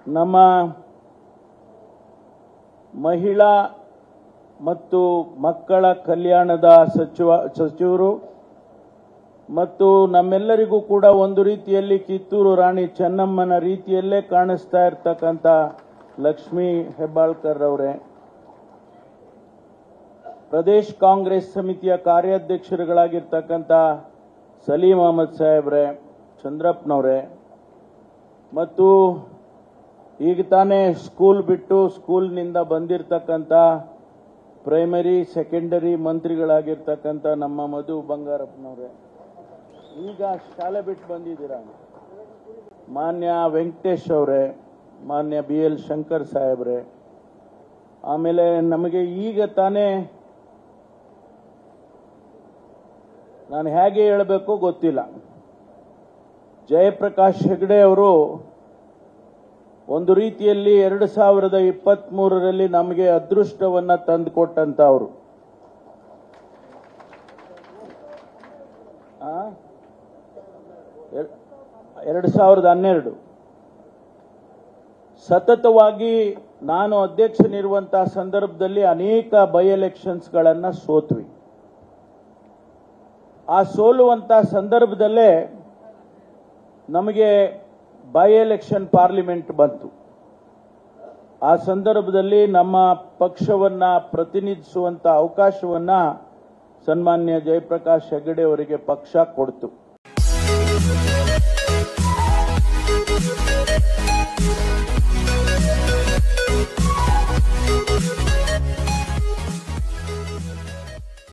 ನಮ್ಮ ಮಹಿಳಾ ಮತ್ತು ಮಕ್ಕಳ ಕಲ್ಯಾಣದ ಸಚಿವ ಸಚಿವರು ಮತ್ತು ನಮ್ಮೆಲ್ಲರಿಗೂ ಕೂಡ ಒಂದು ರೀತಿಯಲ್ಲಿ ಕಿತ್ತೂರು ರಾಣಿ ಚೆನ್ನಮ್ಮನ ರೀತಿಯಲ್ಲೇ ಕಾಣಿಸ್ತಾ ಇರ್ತಕ್ಕಂಥ ಲಕ್ಷ್ಮೀ ಹೆಬ್ಬಾಳ್ಕರ್ ಅವರೇ ಪ್ರದೇಶ್ ಕಾಂಗ್ರೆಸ್ ಸಮಿತಿಯ ಕಾರ್ಯಾಧ್ಯಕ್ಷರುಗಳಾಗಿರ್ತಕ್ಕಂಥ ಸಲೀಂ ಅಹಮದ್ ಸಾಹೇಬ್ರೆ ಚಂದ್ರಪ್ಪನವರೇ ಮತ್ತು ಈಗ ತಾನೇ ಸ್ಕೂಲ್ ಬಿಟ್ಟು ಸ್ಕೂಲ್ನಿಂದ ಬಂದಿರತಕ್ಕಂಥ ಪ್ರೈಮರಿ ಸೆಕೆಂಡರಿ ಮಂತ್ರಿಗಳಾಗಿರ್ತಕ್ಕಂಥ ನಮ್ಮ ಮಧು ಬಂಗಾರಪ್ಪನವರೇ ಈಗ ಶಾಲೆ ಬಿಟ್ಟು ಬಂದಿದ್ದೀರಾ ಮಾನ್ಯ ವೆಂಕಟೇಶ್ ಅವರೇ ಮಾನ್ಯ ಬಿ ಎಲ್ ಶಂಕರ್ ಸಾಹೇಬ್ರೆ ಆಮೇಲೆ ನಮಗೆ ಈಗ ತಾನೇ ನಾನು ಹೇಗೆ ಹೇಳಬೇಕು ಗೊತ್ತಿಲ್ಲ ಜಯಪ್ರಕಾಶ್ ಹೆಗಡೆ ಅವರು ಒಂದು ರೀತಿಯಲ್ಲಿ ಎರಡು ಸಾವಿರದ ಇಪ್ಪತ್ತ್ ಮೂರರಲ್ಲಿ ನಮಗೆ ಅದೃಷ್ಟವನ್ನ ತಂದುಕೊಟ್ಟಂತ ಅವರು ಎರಡು ಸಾವಿರದ ಹನ್ನೆರಡು ಸತತವಾಗಿ ನಾನು ಅಧ್ಯಕ್ಷನಿರುವಂತಹ ಸಂದರ್ಭದಲ್ಲಿ ಅನೇಕ ಬೈ ಎಲೆಕ್ಷನ್ಸ್ಗಳನ್ನ ಸೋತ್ವಿ ಆ ಸೋಲುವಂತ ಸಂದರ್ಭದಲ್ಲೇ ನಮಗೆ ಬೈ ಎಲೆಕ್ಷನ್ ಪಾರ್ಲಿಮೆಂಟ್ ಬಂತು ಆ ಸಂದರ್ಭದಲ್ಲಿ ನಮ್ಮ ಪಕ್ಷವನ್ನ ಪ್ರತಿನಿಧಿಸುವಂತ ಅವಕಾಶವನ್ನ ಸನ್ಮಾನ್ಯ ಜಯಪ್ರಕಾಶ್ ಹೆಗಡೆ ಅವರಿಗೆ ಪಕ್ಷ ಕೊಡ್ತು